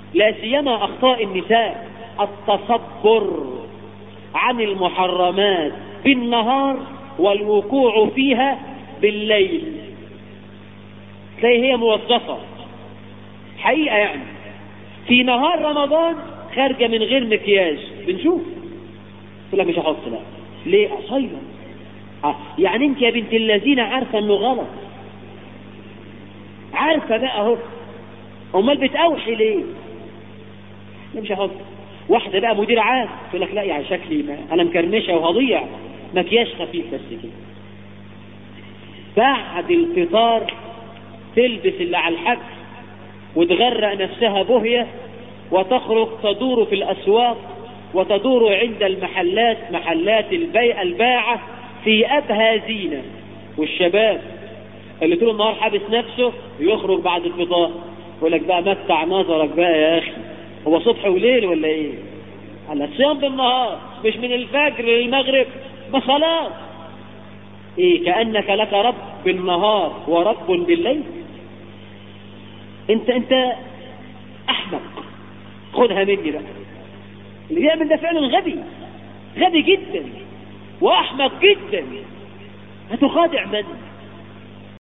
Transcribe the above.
لا سيما أخطاء النساء التصبر عن المحرمات بالنهار والوقوع فيها بالليل تلاقي هي موظفة حقيقة يعني في نهار رمضان خارجة من غير مكياج بنشوف تقول لك مش هحط لا ليه قصيرة آه. يعني انت يا بنت الذين عارفة انه غلط عارفة بقى اهو امال بتأوحي ليه لا مش هحط واحدة بقى مدير عام تقول لك لا يعني شكلي ما انا مكرمشة وهضيع مكياج خفيف بس كده بعد الفطار تلبس اللي على الحج وتغرق نفسها بهية وتخرج تدور في الأسواق وتدور عند المحلات محلات البيع الباعة في أبهى زينة والشباب اللي طول النهار حابس نفسه يخرج بعد الفطار يقول لك بقى متع نظرك بقى يا أخي هو صبح وليل ولا إيه؟ على الصيام بالنهار مش من الفجر للمغرب ما خلاص إيه كأنك لك رب بالنهار ورب بالليل انت انت احمق خدها مني بقى اللي بيعمل ده فعلا غبي غبي جدا واحمق جدا هتخادع من